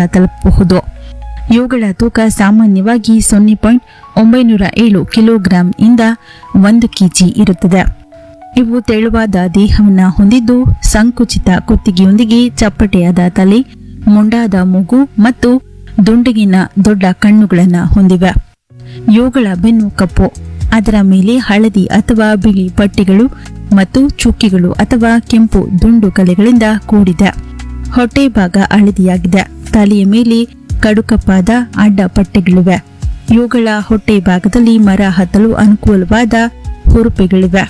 ತಲುಪಬಹುದು ಇವುಗಳ ತೂಕ ಸಾಮಾನ್ಯವಾಗಿ ಸೊನ್ನೆ ಪಾಯಿಂಟ್ ಒಂಬೈನೂರ ಏಳು ಕಿಲೋಗ್ರಾಂ ಇಂದ ಒಂದು ಕೆಜಿ ಇರುತ್ತದೆ ಇವು ತೆಳುವಾದ ದೇಹವನ್ನು ಹೊಂದಿದ್ದು ಸಂಕುಚಿತ ಕುತ್ತಿಗೆಯೊಂದಿಗೆ ಚಪ್ಪಟೆಯಾದ ತಲೆ ಮೊಂಡಾದ ಮೂಗು ಮತ್ತು ದುಂಡಗಿನ ದೊಡ್ಡ ಕಣ್ಣುಗಳನ್ನು ಹೊಂದಿವೆ ಇವುಗಳ ಬೆನ್ನು ಕಪ್ಪು ಅದರ ಮೇಲೆ ಹಳದಿ ಅಥವಾ ಬಿಳಿ ಪಟ್ಟಿಗಳು ಮತ್ತು ಚುಕ್ಕಿಗಳು ಅಥವಾ ಕೆಂಪು ದುಂಡು ಕಲೆಗಳಿಂದ ಕೂಡಿದೆ ಹೊಟ್ಟೆ ಭಾಗ ಹಳದಿಯಾಗಿದೆ ತಲೆಯ ಮೇಲೆ ಕಡುಕಪ್ಪಾದ ಅಡ್ಡ ಪಟ್ಟೆಗಳಿವೆ ಇವುಗಳ ಹೊಟ್ಟೆ ಭಾಗದಲ್ಲಿ ಮರ ಹತ್ತಲು ಅನುಕೂಲವಾದ ಹುರುಪೆಗಳಿವೆ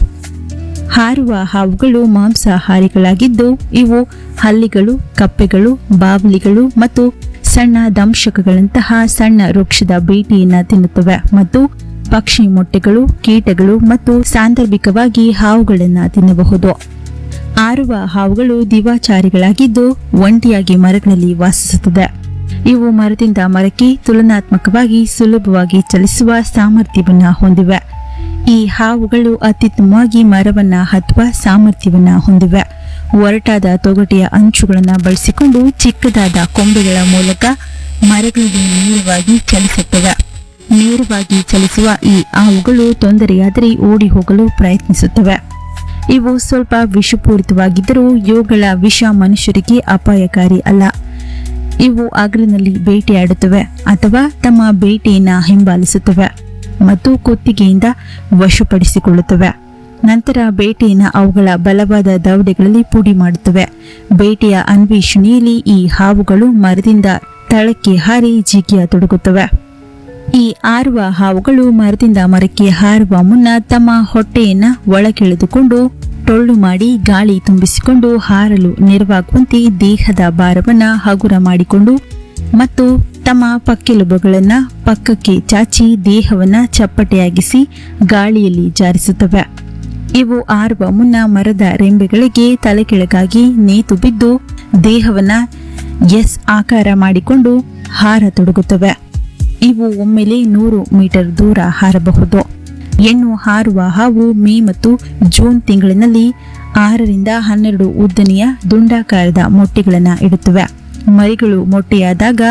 ಹಾರುವ ಹಾವುಗಳು ಮಾಂಸಾಹಾರಿಗಳಾಗಿದ್ದು ಇವು ಹಲ್ಲಿಗಳು ಕಪ್ಪೆಗಳು ಬಾವಲಿಗಳು ಮತ್ತು ಸಣ್ಣ ದಂಶಕಗಳಂತಹ ಸಣ್ಣ ವೃಕ್ಷದ ಬೇಟೆಯನ್ನ ತಿನ್ನುತ್ತವೆ ಮತ್ತು ಪಕ್ಷಿ ಮೊಟ್ಟೆಗಳು ಕೀಟಗಳು ಮತ್ತು ಸಾಂದರ್ಭಿಕವಾಗಿ ಹಾವುಗಳನ್ನು ತಿನ್ನಬಹುದು ಆರುವ ಹಾವುಗಳು ದಿವಾಚಾರಿಗಳಾಗಿದ್ದು ಒಂಟಿಯಾಗಿ ಮರಗಳಲ್ಲಿ ವಾಸಿಸುತ್ತದೆ ಇವು ಮರದಿಂದ ಮರಕ್ಕೆ ತುಲನಾತ್ಮಕವಾಗಿ ಸುಲಭವಾಗಿ ಚಲಿಸುವ ಸಾಮರ್ಥ್ಯವನ್ನ ಹೊಂದಿವೆ ಈ ಹಾವುಗಳು ಅತ್ಯುತ್ತಮವಾಗಿ ಮರವನ್ನ ಹತ್ತುವ ಸಾಮರ್ಥ್ಯವನ್ನ ಹೊಂದಿವೆ ಒರಟಾದ ತೊಗಟೆಯ ಅಂಚುಗಳನ್ನು ಬಳಸಿಕೊಂಡು ಚಿಕ್ಕದಾದ ಕೊಂಬೆಗಳ ಮೂಲಕ ಮರಗಳಿಗೆ ನೇರವಾಗಿ ಚಲಿಸುತ್ತವೆ ನೇರವಾಗಿ ಚಲಿಸುವ ಈ ಹಾವುಗಳು ತೊಂದರೆಯಾದರೆ ಓಡಿ ಹೋಗಲು ಪ್ರಯತ್ನಿಸುತ್ತವೆ ಇವು ಸ್ವಲ್ಪ ವಿಷಪೂರಿತವಾಗಿದ್ದರೂ ಇವುಗಳ ವಿಷ ಮನುಷ್ಯರಿಗೆ ಅಪಾಯಕಾರಿ ಅಲ್ಲ ಇವು ಹಗಲಿನಲ್ಲಿ ಬೇಟೆಯಾಡುತ್ತವೆ ಅಥವಾ ತಮ್ಮ ಬೇಟೆಯನ್ನ ಹಿಂಬಾಲಿಸುತ್ತವೆ ಮತ್ತು ಕುತ್ತಿಗೆಯಿಂದ ವಶಪಡಿಸಿಕೊಳ್ಳುತ್ತವೆ ನಂತರ ಬೇಟೆಯನ್ನು ಅವುಗಳ ಬಲವಾದ ದವಡೆಗಳಲ್ಲಿ ಪುಡಿ ಮಾಡುತ್ತವೆ ಬೇಟೆಯ ಅನ್ವೇಷಣೆಯಲ್ಲಿ ಈ ಹಾವುಗಳು ಮರದಿಂದ ತಳಕ್ಕೆ ಹಾರಿ ಜಿಗಿಯ ತೊಡಗುತ್ತವೆ ಈ ಆರುವ ಹಾವುಗಳು ಮರದಿಂದ ಮರಕ್ಕೆ ಹಾರುವ ಮುನ್ನ ತಮ್ಮ ಹೊಟ್ಟೆಯನ್ನ ಒಳಗೆಳೆದುಕೊಂಡು ಟೊಳ್ಳು ಮಾಡಿ ಗಾಳಿ ತುಂಬಿಸಿಕೊಂಡು ಹಾರಲು ನೆರವಾಗುವಂತೆ ದೇಹದ ಭಾರವನ್ನ ಹಗುರ ಮಾಡಿಕೊಂಡು ಮತ್ತು ತಮ್ಮ ಪಕ್ಕೆಲುಬುಗಳನ್ನ ಪಕ್ಕಕ್ಕೆ ಚಾಚಿ ದೇಹವನ್ನ ಚಪ್ಪಟೆಯಾಗಿಸಿ ಗಾಳಿಯಲ್ಲಿ ಜಾರಿಸುತ್ತವೆ ಇವು ಆರುವ ಮುನ್ನ ಮರದ ರೆಂಬೆಗಳಿಗೆ ತಲೆಕೆಳಗಾಗಿ ನೇತು ಬಿದ್ದು ದೇಹವನ್ನ ಎಸ್ ಆಕಾರ ಮಾಡಿಕೊಂಡು ಹಾರತೊಡಗುತ್ತವೆ ಇವು ಒಮ್ಮೆಲೆ ನೂರು ಮೀಟರ್ ದೂರ ಹಾರಬಹುದು ಹೆಣ್ಣು ಹಾರುವ ಹಾವು ಮೇ ಮತ್ತು ಜೂನ್ ತಿಂಗಳಿನಲ್ಲಿ ಆರರಿಂದ ಹನ್ನೆರಡು ಉದ್ದನೆಯ ದುಂಡಾಕಾರದ ಮೊಟ್ಟೆಗಳನ್ನು ಇಡುತ್ತವೆ ಮರಿಗಳು ಮೊಟ್ಟೆಯಾದಾಗ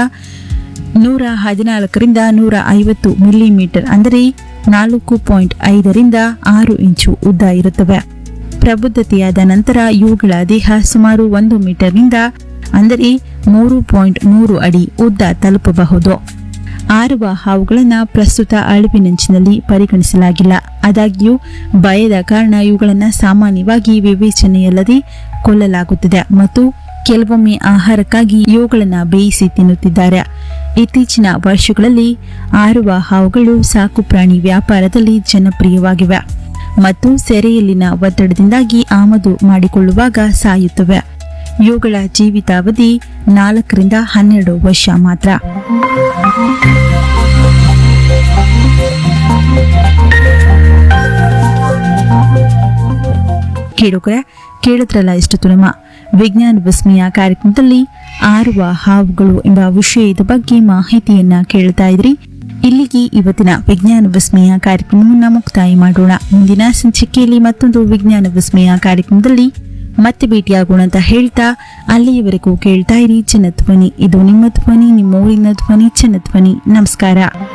ನೂರ ಹದಿನಾಲ್ಕರಿಂದ ನೂರ ಐವತ್ತು ಮಿಲಿಮೀಟರ್ ಅಂದರೆ ನಾಲ್ಕು ಪಾಯಿಂಟ್ ಐದರಿಂದ ಆರು ಇಂಚು ಉದ್ದ ಇರುತ್ತವೆ ಪ್ರಬುದ್ಧತೆಯಾದ ನಂತರ ಇವುಗಳ ದೇಹ ಸುಮಾರು ಒಂದು ಮೀಟರ್ನಿಂದ ಅಂದರೆ ಮೂರು ಪಾಯಿಂಟ್ ಮೂರು ಅಡಿ ಉದ್ದ ತಲುಪಬಹುದು ಆರುವ ಹಾವುಗಳನ್ನು ಪ್ರಸ್ತುತ ಅಳಿವಿನಂಚಿನಲ್ಲಿ ಪರಿಗಣಿಸಲಾಗಿಲ್ಲ ಆದಾಗ್ಯೂ ಭಯದ ಕಾರಣ ಇವುಗಳನ್ನು ಸಾಮಾನ್ಯವಾಗಿ ವಿವೇಚನೆಯಲ್ಲದೆ ಕೊಲ್ಲಲಾಗುತ್ತದೆ ಮತ್ತು ಕೆಲವೊಮ್ಮೆ ಆಹಾರಕ್ಕಾಗಿ ಇವುಗಳನ್ನು ಬೇಯಿಸಿ ತಿನ್ನುತ್ತಿದ್ದಾರೆ ಇತ್ತೀಚಿನ ವರ್ಷಗಳಲ್ಲಿ ಆರುವ ಹಾವುಗಳು ಸಾಕು ಪ್ರಾಣಿ ವ್ಯಾಪಾರದಲ್ಲಿ ಜನಪ್ರಿಯವಾಗಿವೆ ಮತ್ತು ಸೆರೆಯಲ್ಲಿನ ಒತ್ತಡದಿಂದಾಗಿ ಆಮದು ಮಾಡಿಕೊಳ್ಳುವಾಗ ಸಾಯುತ್ತವೆ ಇವುಗಳ ಜೀವಿತಾವಧಿ ನಾಲ್ಕರಿಂದ ಹನ್ನೆರಡು ವರ್ಷ ಮಾತ್ರ ಕೇಳುಗರೆ ಕೇಳಿದ್ರಲ್ಲ ಇಷ್ಟು ನಮ್ಮ ವಿಜ್ಞಾನ ವಿಸ್ಮಯ ಕಾರ್ಯಕ್ರಮದಲ್ಲಿ ಆರುವ ಹಾವುಗಳು ಎಂಬ ವಿಷಯದ ಬಗ್ಗೆ ಮಾಹಿತಿಯನ್ನ ಕೇಳ್ತಾ ಇದ್ರಿ ಇಲ್ಲಿಗೆ ಇವತ್ತಿನ ವಿಜ್ಞಾನ ವಿಸ್ಮಯ ಕಾರ್ಯಕ್ರಮವನ್ನು ಮುಕ್ತಾಯ ಮಾಡೋಣ ಮುಂದಿನ ಸಂಚಿಕೆಯಲ್ಲಿ ಮತ್ತೊಂದು ವಿಜ್ಞಾನ ವಿಸ್ಮಯ ಕಾರ್ಯಕ್ರಮದಲ್ಲಿ ಮತ್ತೆ ಭೇಟಿಯಾಗೋಣ ಅಂತ ಹೇಳ್ತಾ ಅಲ್ಲಿಯವರೆಗೂ ಕೇಳ್ತಾ ಇರಿ ಚಿನ್ನಧ್ವನಿ ಇದು ನಿಮ್ಮ ಧ್ವನಿ ನಿಮ್ಮ ಊರಿನ ಧ್ವನಿ ಚಿನ್ನಧ್ವನಿ ನಮಸ್ಕಾರ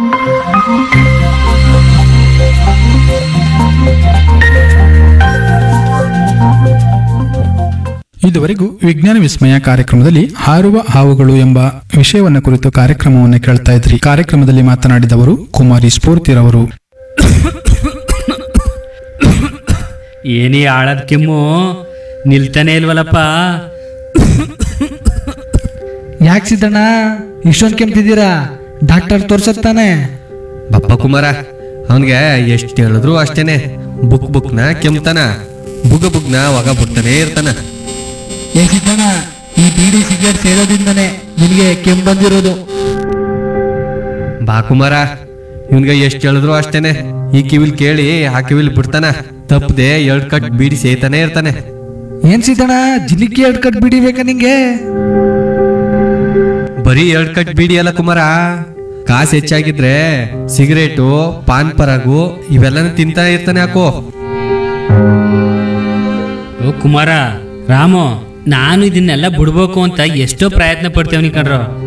ಇದುವರೆಗೂ ವಿಜ್ಞಾನ ವಿಸ್ಮಯ ಕಾರ್ಯಕ್ರಮದಲ್ಲಿ ಹಾರುವ ಹಾವುಗಳು ಎಂಬ ವಿಷಯವನ್ನು ಕುರಿತು ಕಾರ್ಯಕ್ರಮವನ್ನು ಕೇಳ್ತಾ ಇದ್ರಿ ಕಾರ್ಯಕ್ರಮದಲ್ಲಿ ಮಾತನಾಡಿದವರು ಕುಮಾರಿ ಸ್ಫೂರ್ತಿರವರು ಏನೇ ಆಳದ ಕೆಮ್ಮು ನಿಲ್ತಾನೆ ಇಲ್ವಲ್ಲಪ್ಪ ಯಾಕೆ ಸಿದ್ದಣ್ಣ ಇಷ್ಟೊಂದು ಕೆಮ್ತಿದ್ದೀರಾ ಡಾಕ್ಟರ್ ತೋರ್ಸತ್ತಾನೆ ಬಪ್ಪ ಕುಮಾರ ಅವನ್ಗೆ ಎಷ್ಟು ಹೇಳಿದ್ರು ಅಷ್ಟೇನೆ ಬುಕ್ ಬುಕ್ನ ಕೆಮ್ತಾನ ಬುಗ ಬುಗ್ನ ಒಗ ಬಿಡ್ತಾನೆ ಇರ್ತಾನ ಏ ಸಿದ್ದಣ್ಣ ಈ ಬೀಡಿ ಸಿಗರೇಟ್ ಸೇದೋದಿಂದನೇ ನಿನಗೆ ಕೆಮ್ಮು ಬಂದಿರೋದು ಬಾ ಕುಮಾರ ಇವನ್ಗೆ ಎಷ್ಟು ಹೇಳಿದ್ರು ಅಷ್ಟೇನೆ ಈ ಕಿವಿಲ್ ಕೇಳಿ ಆ ಕಿವಿಲ್ ಬಿಡ್ತಾನ ತಪ್ಪದೆ ಎರಡ್ ಕಟ್ ಬೀಡಿ ಸೇತಾನೆ ಇರ್ತಾನೆ ಏನ್ ಸಿದ್ದಣ್ಣ ಜಿಲಿಕಿ ಎರಡು ಕಟ್ ಬೀಡಿ ಬೇಕಾ ನಿಂಗೆ ಬರೀ ಎರಡ್ ಕಟ್ ಬೀಡಿ ಅಲ್ಲ ಕುಮಾರ ಕಾಸು ಹೆಚ್ಚಾಗಿದ್ರೆ ಸಿಗರೇಟು ಪಾನ್ ಪರಾಗು ಇವೆಲ್ಲನೂ ತಿಂತಾ ಇರ್ತಾನೆ ಹಾಕು ಓ ಕುಮಾರ ರಾಮು ನಾನು ಇದನ್ನೆಲ್ಲ ಬಿಡ್ಬೇಕು ಅಂತ ಎಷ್ಟೋ ಪ್ರಯತ್ನ ಪಡ್ತೇವನಿ ಕಣ್ರು